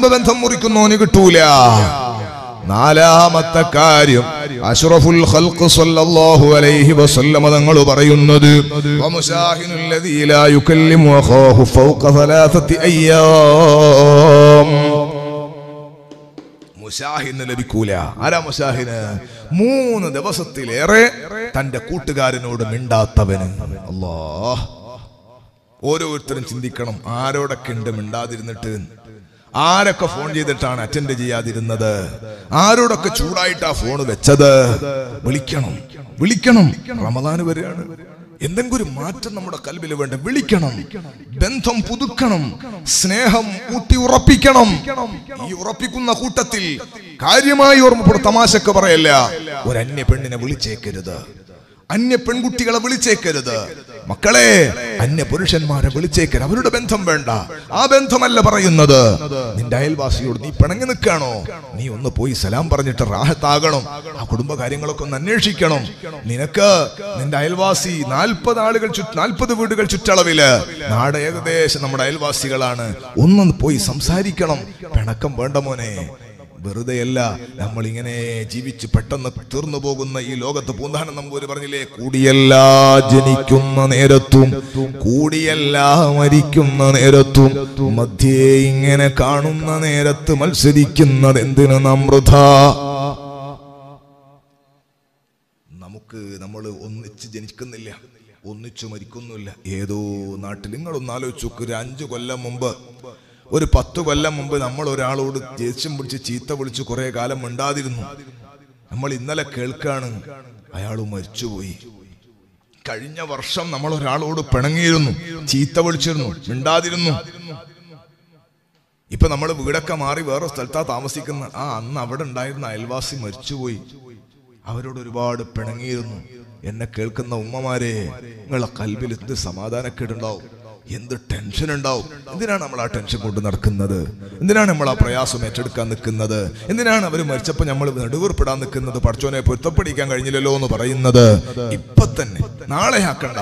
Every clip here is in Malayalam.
കുടുംബ ബന്ധം മുറിക്കുന്നോന് കിട്ടൂല നാലാമത്തെ കാര്യം അഷ്റഫുൽ ഖൽഖ് സല്ലല്ലാഹു അലൈഹി വസല്ലമ തങ്ങൾ പറയുന്നത് വമുശാഹിനുൽ ലദീ ലാ യുകല്ലിമു അഖാഹു ഫൗക സലാസത്തി അയ്യാം മുശാഹിന് ലഭിക്കൂല ആരാ മുശാഹിന് മൂന്ന് ദിവസത്തിലേറെ തന്റെ കൂട്ടുകാരനോട് മിണ്ടാത്തവന് അല്ലാ ഓരോരുത്തരും ചിന്തിക്കണം ആരോടൊക്കെ ഉണ്ട് മിണ്ടാതിരുന്നിട്ട് ആരൊക്കെ ഫോൺ ചെയ്തിട്ടാണ് അറ്റൻഡ് ചെയ്യാതിരുന്നത് ആരോടൊക്കെ ചൂടായിട്ടാ ഫോൺ വെച്ചത് വിളിക്കണം വിളിക്കണം റമദാന് വരെയാണ് എന്തെങ്കിലും ഒരു മാറ്റം നമ്മുടെ കൽവിൽ വേണ്ട വിളിക്കണം ബന്ധം പുതുക്കണം സ്നേഹം ഊട്ടി ഉറപ്പിക്കണം ഈ ഉറപ്പിക്കുന്ന കൂട്ടത്തിൽ കാര്യമായി ഓർമ്മപ്പെടും തമാശക്ക് പറയല്ല ഒരു അന്യ പെണ്ണിനെ വിളിച്ചേക്കരുത് അന്യ പെൺകുട്ടികളെ വിളിച്ചേക്കരുത് മക്കളെ അന്യ പുരുഷന്മാരെ വിളിച്ചേക്കരുത് അവരുടെ ബന്ധം വേണ്ട ആ ബന്ധമല്ല പറയുന്നത് നിന്റെ അയൽവാസിയോട് നീ പിണങ്ങി നിൽക്കാണോ നീ ഒന്ന് പോയി സലാം പറഞ്ഞിട്ട് റാഹത്താകണം ആ കുടുംബ കാര്യങ്ങളൊക്കെ ഒന്ന് അന്വേഷിക്കണം നിനക്ക് നിന്റെ അയൽവാസി നാൽപ്പത് ആളുകൾ ചുറ്റ് നാൽപ്പത് വീടുകൾ ചുറ്റളവില് നാട് ഏകദേശം നമ്മുടെ അയൽവാസികളാണ് ഒന്ന് പോയി സംസാരിക്കണം പിണക്കം വേണ്ട മോനെ വെറുതെയല്ല നമ്മൾ ഇങ്ങനെ ജീവിച്ച് പെട്ടെന്ന് തീർന്നു പോകുന്ന ഈ ലോകത്ത് പൂന്താനം നമ്പൂര് പറഞ്ഞില്ലേ കൂടിയല്ല ജനിക്കുന്ന നേരത്തും കൂടിയല്ല മരിക്കുന്ന നേരത്തും മധ്യേ ഇങ്ങനെ കാണുന്ന നേരത്ത് മത്സരിക്കുന്നത് എന്തിനു നമൃത നമുക്ക് നമ്മൾ ഒന്നിച്ച് ജനിക്കുന്നില്ല ഒന്നിച്ചു മരിക്കുന്നില്ല ഏതോ നാട്ടിൽ നിങ്ങളൊന്ന് ആലോചിച്ച് നോക്ക് ഒരു അഞ്ചു കൊല്ലം മുമ്പ് ഒരു പത്ത് കൊല്ലം മുമ്പ് നമ്മൾ ഒരാളോട് ദേഷ്യം പിടിച്ച് ചീത്ത വിളിച്ച് കുറെ കാലം മിണ്ടാതിരുന്നു നമ്മൾ ഇന്നലെ കേൾക്കാണ് അയാൾ മരിച്ചുപോയി കഴിഞ്ഞ വർഷം നമ്മൾ ഒരാളോട് പിണങ്ങിയിരുന്നു ചീത്ത വിളിച്ചിരുന്നു മിണ്ടാതിരുന്നു ഇപ്പൊ നമ്മൾ വീടൊക്കെ മാറി വേറെ സ്ഥലത്താ താമസിക്കുന്ന ആ അന്ന് അവിടെ ഉണ്ടായിരുന്ന അയൽവാസി മരിച്ചുപോയി അവരോട് ഒരുപാട് പിണങ്ങിയിരുന്നു എന്നെ കേൾക്കുന്ന ഉമ്മമാരെ നിങ്ങളെ കൽവിൽ എന്ത് സമാധാനക്കേടുണ്ടാവും എന്ത് ടെൻഷൻ ഉണ്ടാവും എന്തിനാണ് നമ്മൾ ആ ടെൻഷൻ കൊണ്ട് നടക്കുന്നത് എന്തിനാണ് നമ്മൾ ആ പ്രയാസം ഏറ്റെടുക്കാൻ നിൽക്കുന്നത് എന്തിനാണ് അവർ മരിച്ചപ്പോൾ നമ്മൾ നെടുവീർപ്പിടാൻ നിൽക്കുന്നത് പഠിച്ചോനെ പൊരുത്തപ്പെടിക്കാൻ കഴിഞ്ഞില്ലല്ലോ എന്ന് പറയുന്നത് ഇപ്പൊ തന്നെ നാളെ ആക്കണ്ട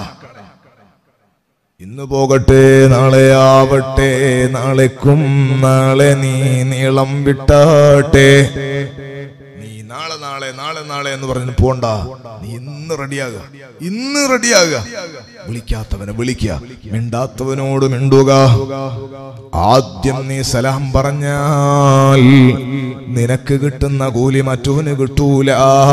ഇന്ന് പോകട്ടെ നാളെ ആവട്ടെ നാളെക്കും നാളെ നീ നീളം വിട്ടാട്ടെ നീ നാളെ നാളെ നാളെ നാളെ എന്ന് പറഞ്ഞ് പോണ്ട നീ ഇന്ന് റെഡിയാകുക ഇന്ന് റെഡിയാകുക വിളിക്കാത്തവനെ വിളിക്കുക മിണ്ടാത്തവനോട് മിണ്ടുക ആദ്യം നീ സലാം പറഞ്ഞാൽ നിനക്ക് കിട്ടുന്ന കൂലി മറ്റവന് കിട്ടൂല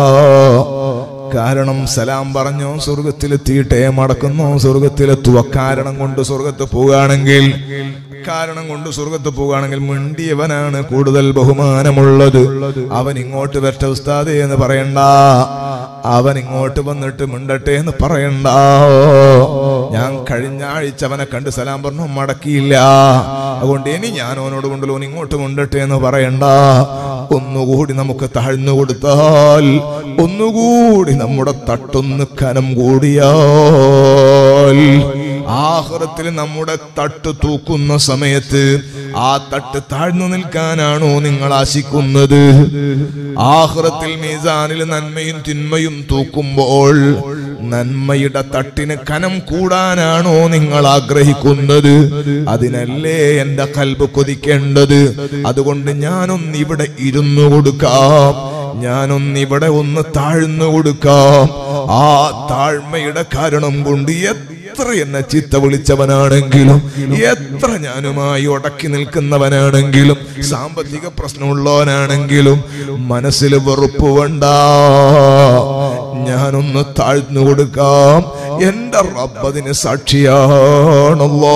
കാരണം സലാം പറഞ്ഞോ സ്വർഗത്തിലെത്തിയിട്ടേ മടക്കുന്നോ സ്വർഗത്തിലെത്തുക കാരണം കൊണ്ട് സ്വർഗത്ത് പോവുകയാണെങ്കിൽ കാരണം കൊണ്ട് സ്വർഗത്ത് പോവുകയാണെങ്കിൽ മിണ്ടിയവനാണ് കൂടുതൽ ബഹുമാനമുള്ളത് അവൻ ഇങ്ങോട്ട് വരട്ടെ ഉസ്താദേ എന്ന് പറയണ്ട അവൻ ഇങ്ങോട്ട് വന്നിട്ട് മിണ്ടട്ടെ എന്ന് പറയണ്ട ഞാൻ കഴിഞ്ഞ ആഴ്ച അവനെ കണ്ട് സലാം പറഞ്ഞു മടക്കിയില്ല അതുകൊണ്ട് ഇനി ഞാൻ അവനോട് കൊണ്ടല്ലോ ഓൻ ഇങ്ങോട്ട് മിണ്ടട്ടെ എന്ന് പറയണ്ട ഒന്നുകൂടി നമുക്ക് താഴ്ന്നു കൊടുത്താൽ ഒന്നുകൂടി നമ്മുടെ തട്ടൊന്ന് കനം കൂടിയാൽ ആഹ്റത്തിൽ നമ്മുടെ തട്ട് തൂക്കുന്ന സമയത്ത് ആ തട്ട് താഴ്ന്നു നിൽക്കാനാണോ നിങ്ങൾ ആശിക്കുന്നത് ആഹ്റത്തിൽ മീസാനിൽ നന്മയും തിന്മയും തൂക്കുമ്പോൾ നന്മയുടെ തട്ടിന് കനം കൂടാനാണോ നിങ്ങൾ ആഗ്രഹിക്കുന്നത് അതിനല്ലേ എന്റെ കൽബ് കൊതിക്കേണ്ടത് അതുകൊണ്ട് ഞാനൊന്ന് ഇവിടെ ഇരുന്നു കൊടുക്കാം ഞാനൊന്നിവിടെ ഒന്ന് താഴ്ന്നു കൊടുക്കാം ആ താഴ്മയുടെ കാരണം കൊണ്ട് എത്ര എന്നെ ചിത്ത വിളിച്ചവനാണെങ്കിലും എത്ര ഞാനുമായി ഉടക്കി നിൽക്കുന്നവനാണെങ്കിലും സാമ്പത്തിക പ്രശ്നമുള്ളവനാണെങ്കിലും മനസ്സിൽ വെറുപ്പ് വേണ്ട ഞാനൊന്ന് താഴ്ന്നു കൊടുക്കാം എന്റെ റബ്ബതിന് സാക്ഷിയാണല്ലോ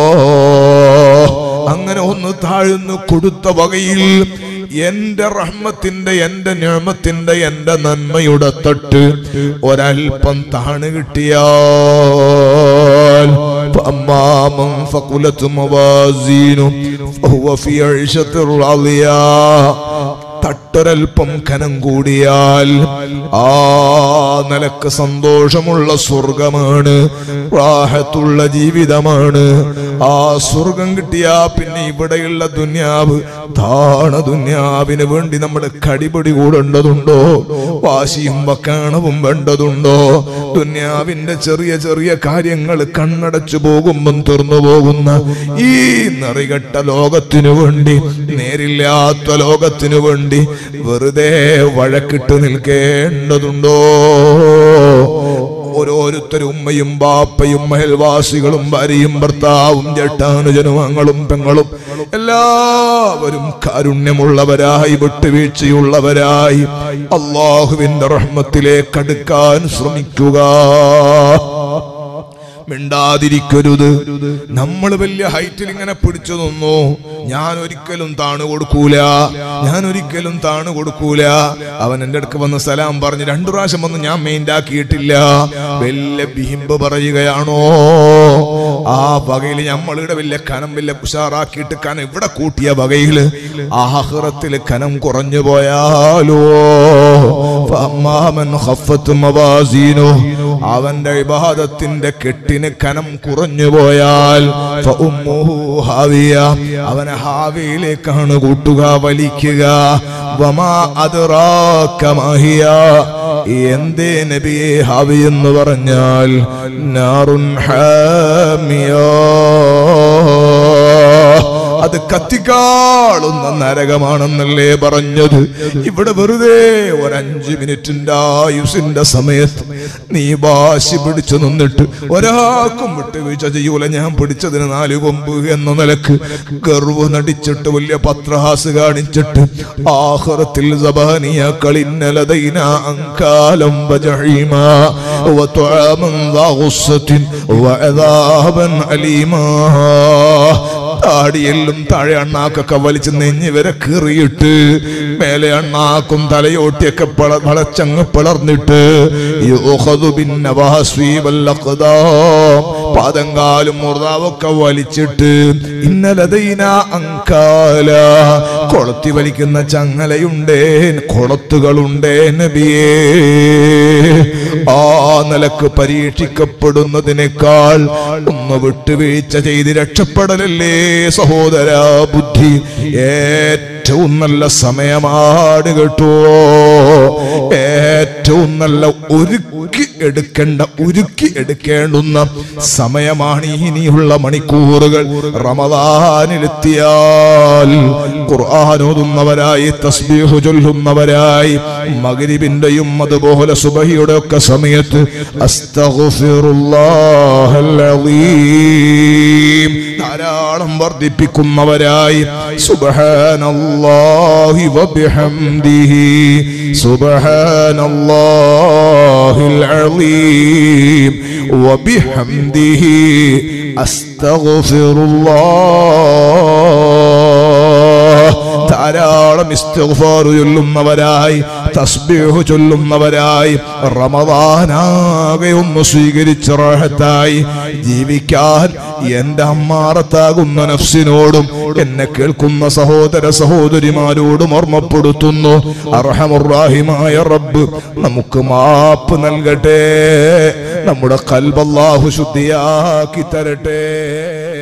അങ്ങനെ ഒന്ന് താഴ്ന്നു കൊടുത്ത വകയിൽ എന്റെ റഹ്മത്തിന്റെ എന്റെ ഞാമത്തിന്റെ എന്റെ നന്മയുടെ തട്ട് ഒരൽപ്പം താണ് കിട്ടിയാൽ فأما من ثقلت موازينه فهو في عيشة راضية തട്ട് വിട്ടൊരൽപ്പം കനം കൂടിയാൽ ആ നിലക്ക് സന്തോഷമുള്ള സ്വർഗമാണ് റാഹത്തുള്ള ജീവിതമാണ് ആ സ്വർഗം കിട്ടിയാ പിന്നെ ഇവിടെയുള്ള ദുന്യാവ് താണ ദുന്യാവിന് വേണ്ടി നമ്മൾ കടിപിടി കൂടേണ്ടതുണ്ടോ വാശിയും വക്കാണവും വേണ്ടതുണ്ടോ ദുന്യാവിന്റെ ചെറിയ ചെറിയ കാര്യങ്ങൾ കണ്ണടച്ചു പോകുമ്പം തീർന്നു പോകുന്ന ഈ നിറികെട്ട ലോകത്തിനു വേണ്ടി നേരില്ലാത്ത ലോകത്തിനു വേണ്ടി വെറുതെ വഴക്കിട്ട് നിൽക്കേണ്ടതുണ്ടോ ഓരോരുത്തരും ഉമ്മയും ബാപ്പയും മഹൽവാസികളും ഭാര്യയും ഭർത്താവും ജട്ടാനുജനുമങ്ങളും പെങ്ങളും എല്ലാവരും കാരുണ്യമുള്ളവരായി വിട്ടുവീഴ്ചയുള്ളവരായി അള്ളാഹുവിന്റെ റഹ്മത്തിലേക്ക് അടുക്കാൻ ശ്രമിക്കുക മിണ്ടാതിരിക്കരുത് നമ്മൾ വലിയ ഹൈറ്റിൽ ഇങ്ങനെ പിടിച്ചു നിന്നു ഞാൻ ഒരിക്കലും താണു കൊടുക്കൂല ഞാൻ ഒരിക്കലും താണു കൊടുക്കൂല അവൻ എന്റെ അടുക്ക് വന്ന് സലാം പറഞ്ഞ് രണ്ടു പ്രാവശ്യം വന്ന് ഞാൻ മെയിൻഡാക്കിയിട്ടില്ല വലിയ ബിഹിമ്പ് പറയുകയാണോ ആ വകയിൽ നമ്മളിവിടെ വലിയ കനം വലിയ ഉഷാറാക്കിയിട്ട് കനം ഇവിടെ കൂട്ടിയ വകയിൽ ആഹ്റത്തിൽ കനം കുറഞ്ഞു പോയാലോ ഫഅമ്മാമൻ ഖഫത്ത് മവാസീനു അവന്റെ ഇബാദത്തിന്റെ കെട്ടിന് കനം കുറഞ്ഞു പോയാൽ ഫഉമ്മുഹു ഹാവിയ അവനെ ഹാവിയിലേക്കാണ് കൂട്ടുക വലിക്കുക വമാ അദ്റാക മാഹിയ എന്തേ നബിയെ ഹാവി എന്ന് പറഞ്ഞാൽ നാറുൻ ഹാമിയ അത് കത്തിക്കാളുന്ന നരകമാണെന്നല്ലേ പറഞ്ഞത് ഇവിടെ വെറുതെ ഒരഞ്ച് മിനിറ്റിന്റെ ആയുസിന്റെ സമയത്ത് നീ വാശി പിടിച്ചു നിന്നിട്ട് ഒരാൾക്കും വിട്ടുവീഴ്ച ചെയ്യൂല ഞാൻ പിടിച്ചതിന് നാല് കൊമ്പ് എന്ന നിലക്ക് ഗർവ് നടിച്ചിട്ട് വലിയ പത്രഹാസ് കാണിച്ചിട്ട് ആഹ്റത്തിൽ സബാനിയ കളിന്നലതൈന അങ്കാലം വജഹീമാ وطعاما ذا غصة وعذابا أليما താടിയെല്ലും താഴെ അണ്ണാക്കൊക്കെ വലിച്ച് നെഞ്ഞ് വരെ കീറിയിട്ട് മേലെ അണ്ണാക്കും തലയോട്ടിയൊക്കെ പിള വളച്ചങ്ങ് പിളർന്നിട്ട് യൂഖദു ബിന്നവാസ്വി വല്ലഖദാം. പാദങ്കാലും മുർദാവൊക്കെ വലിച്ചിട്ട് ഇന്നലതൈന അങ്കാല കൊളത്തി വലിക്കുന്ന ചങ്ങലയുണ്ടേ കൊളത്തുകളുണ്ടേ നബിയേ ആ നിലക്ക് പരീക്ഷിക്കപ്പെടുന്നതിനേക്കാൾ ഒന്ന് വിട്ടുവീഴ്ച ചെയ്ത് രക്ഷപ്പെടലല്ലേ സഹോദര ബുദ്ധി ഏറ്റവും നല്ല സമയമാണ് കേട്ടോ ഏറ്റവും നല്ല ഒരുക്കി എടുക്കേണ്ട ഒരുക്കി എടുക്കേണ്ടുന്ന സമയമാണ് ഇനിയുള്ള മണിക്കൂറുകൾ റമദാനിലെത്തിയാൽ ഖുർആാനോതുന്നവരായി തസ്ബീഹു ചൊല്ലുന്നവരായി മകരിബിന്റെയും അതുപോലെ സുബഹിയുടെ ഒക്കെ സമയത്ത് അസ്തഗ്ഫിറുല്ലാഹൽ അലീം ധാരാളം വർദ്ധിപ്പിക്കുന്നവരായി സുബ്ഹാനല്ലാഹി വബിഹംദിഹി സുബ്ഹാനല്ലാഹിൽ അലീം വബിഹംദിഹി അസ്തഗ്ഫിറുല്ലാഹ് ധാരാളം ഇസ്തിഗ്ഫാർ ചൊല്ലുന്നവരായി തസ്ബീഹ് ചൊല്ലുന്നവരായി റമദാനാകെ ഒന്ന് സ്വീകരിച്ച റാഹത്തായി ജീവിക്കാൻ എന്റെ അമ്മാറത്താകുന്ന നഫ്സിനോടും എന്നെ കേൾക്കുന്ന സഹോദര സഹോദരിമാരോടും ഓർമ്മപ്പെടുത്തുന്നു അർഹമുറാഹിമായ റബ്ബ് നമുക്ക് മാപ്പ് നൽകട്ടെ നമ്മുടെ കൽബല്ലാഹു ശുദ്ധിയാക്കി തരട്ടെ